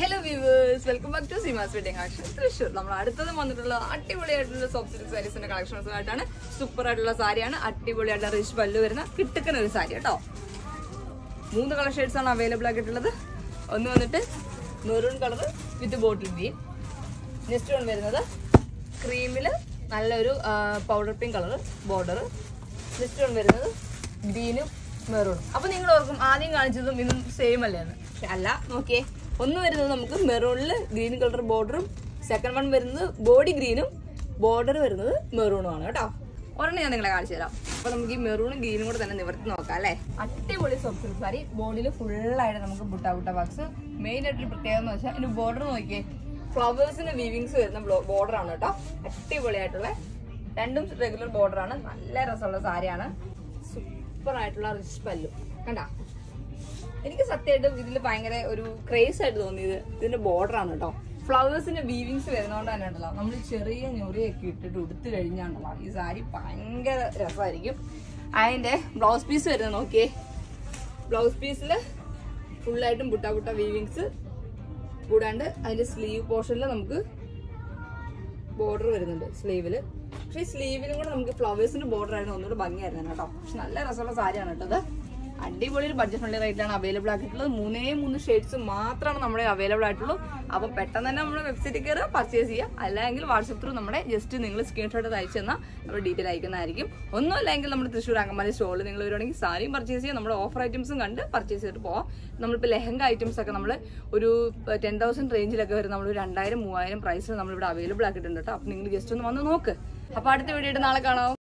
hello viewers welcome back to Seema's wedding collection Thrissur നമ്മൾ അടുത്തത് വന്നിട്ടുള്ള അടിപൊളിയായിട്ടുള്ള സോഫ്റ്റ് സിൽക്ക് സാരീസിന്റെ കളക്ഷൻസ് ആയിട്ടാണ് സൂപ്പർ ആയിട്ടുള്ള സാരിയാണ് അടിപൊളിയായിട്ടുള്ള റിച്ച് പല്ലു വരുന്ന കിട്ടുക്കുന്ന ഒരു സാരി കേട്ടോ മൂന്ന് കളർ ഷെയ്ഡ്സ് ആണ് അവൈലബിൾ ആക്കിയിട്ടുള്ളത് ഒന്ന് വന്നിട്ട് maroon colour with bottle green next one വരുന്നത് ക്രീമിൽ നല്ലൊരു powder pink colour border next one വരുന്നത് ഗ്രീനും മെറൂണും അപ്പൊ നിങ്ങൾ ഓർക്കും ആദ്യം കാണിച്ചതും ഇതും സെയിം അല്ലേ എന്ന് പക്ഷെ അല്ല നോക്കിയേ ഒന്ന് വരുന്നത് നമുക്ക് മെറൂണിൽ ഗ്രീൻ കളർ ബോർഡറും സെക്കൻഡ് വൺ വരുന്നത് ബോഡി ഗ്രീനും ബോർഡർ വരുന്നത് മെറൂണും ആണ് കേട്ടോ ഒരെണ്ണം ഞാൻ നിങ്ങളെ കാണിച്ചു തരാം അപ്പൊ നമുക്ക് ഈ മെറൂണും ഗ്രീനും കൂടെ തന്നെ നിവർത്തി നോക്കാം അല്ലേ അടിപൊളി സോഫ്റ്റ് സിൽക്ക് സാരി ബോഡിയിൽ ഫുള്ളായിട്ട് നമുക്ക് ബുട്ട ബുട്ട ബക്സ് മെയിൻ ആയിട്ടൊരു പ്രത്യേകത എന്ന് വെച്ചാൽ ഇതിന്റെ ബോർഡർ നോക്കിയേ ഫ്ലവേഴ്സിന്റെ വീവിങ്സ് വരുന്ന ബോർഡർ ആണ് കേട്ടോ അടിപൊളിയായിട്ടുള്ള രണ്ടും റെഗുലർ ബോർഡർ ആണ് നല്ല രസമുള്ള സാരിയാണ് സൂപ്പർ ആയിട്ടുള്ള റിച്ച് പല്ലു കണ്ടാ എനിക്ക് സത്യമായിട്ടും ഇതിൽ ഭയങ്കര ഒരു ക്രേസ് ആയിട്ട് തോന്നിയത് ഇതിന്റെ ബോർഡർ ആണ് കേട്ടോ ഫ്ലവേഴ്സിന്റെ വീവിങ്സ് വരുന്നതുകൊണ്ട് തന്നെ ഉണ്ടല്ലോ നമ്മൾ ചെറിയ ഞൊറിയൊക്കെ ഇട്ടിട്ട് ഉടുത്ത് കഴിഞ്ഞാണ്ടല്ലോ ഈ സാരി ഭയങ്കര രസമായിരിക്കും അതിന്റെ ബ്ലൗസ് പീസ് വരുന്നത് നോക്കിയേ ബ്ലൗസ് പീസിൽ ഫുള്ളായിട്ടും ബുട്ട ബുട്ട വീവിങ്സ് കൂടാണ്ട് അതിന്റെ സ്ലീവ് പോർഷനിൽ നമുക്ക് ബോർഡർ വരുന്നുണ്ട് സ്ലീവില് പക്ഷെ ഈ സ്ലീവിലും കൂടെ നമുക്ക് ഫ്ലവേഴ്സിന്റെ ബോർഡർ ആയിരുന്നു ഒന്നുകൂടെ ഭംഗിയായിരുന്നു കേട്ടോ പക്ഷെ നല്ല രസമുള്ള സാരിയാണ് കേട്ടോ അത് അടിപൊളി ഒരു ബഡ്ജറ്റ് ഫ്രണ്ട്ലി റേറ്റിലാണ് അവൈലബിൾ ആക്കിയിട്ടുള്ളത് മൂന്നേ മൂന്ന് ഷെയ്ഡ്സ് മാത്രമാണ് നമ്മുടെ അവൈലബിൾ ആയിട്ടുള്ളൂ അപ്പോൾ പെട്ടെന്ന് തന്നെ നമ്മുടെ വെബ്സൈറ്റിൽ കയറുക പർച്ചേസ് ചെയ്യുക അല്ലെങ്കിൽ വാട്സപ്പ് ത്രൂ നമ്മുടെ ജസ്റ്റ് നിങ്ങൾ സ്ക്രീൻഷോട്ട് അയച്ചു തന്നാൽ നമ്മൾ ഡീറ്റെയിൽ അയക്കുന്നതായിരിക്കും ഒന്നും അല്ലെങ്കിൽ നമ്മുടെ തൃശ്ശൂർ അങ്കമാലി സ്റ്റോളിൽ നിങ്ങൾ വരുവാണെങ്കിൽ സാരിയും പർച്ചേസ് ചെയ്യുക നമ്മുടെ ഓഫർ ഐറ്റംസും കണ്ട് പർച്ചേസ് ചെയ്തിട്ട് പോവാം നമ്മളിപ്പോൾ ലെഹങ്ക ഐറ്റംസ് ഒക്കെ നമ്മൾ ഒരു ടെൻ തൗസൻഡ് റേഞ്ചിലൊക്കെ വരും നമ്മൾ രണ്ടായിരം മൂവായിരം പ്രൈസിൽ നമ്മളിവിടെ അവൈലബിൾ ആക്കിയിട്ടുണ്ട് കേട്ടോ അപ്പോൾ നിങ്ങൾ ജസ്റ്റ് ഒന്ന് വന്ന് നോക്ക് അപ്പോൾ അടുത്ത വീഡിയോ നാളെ കാണാം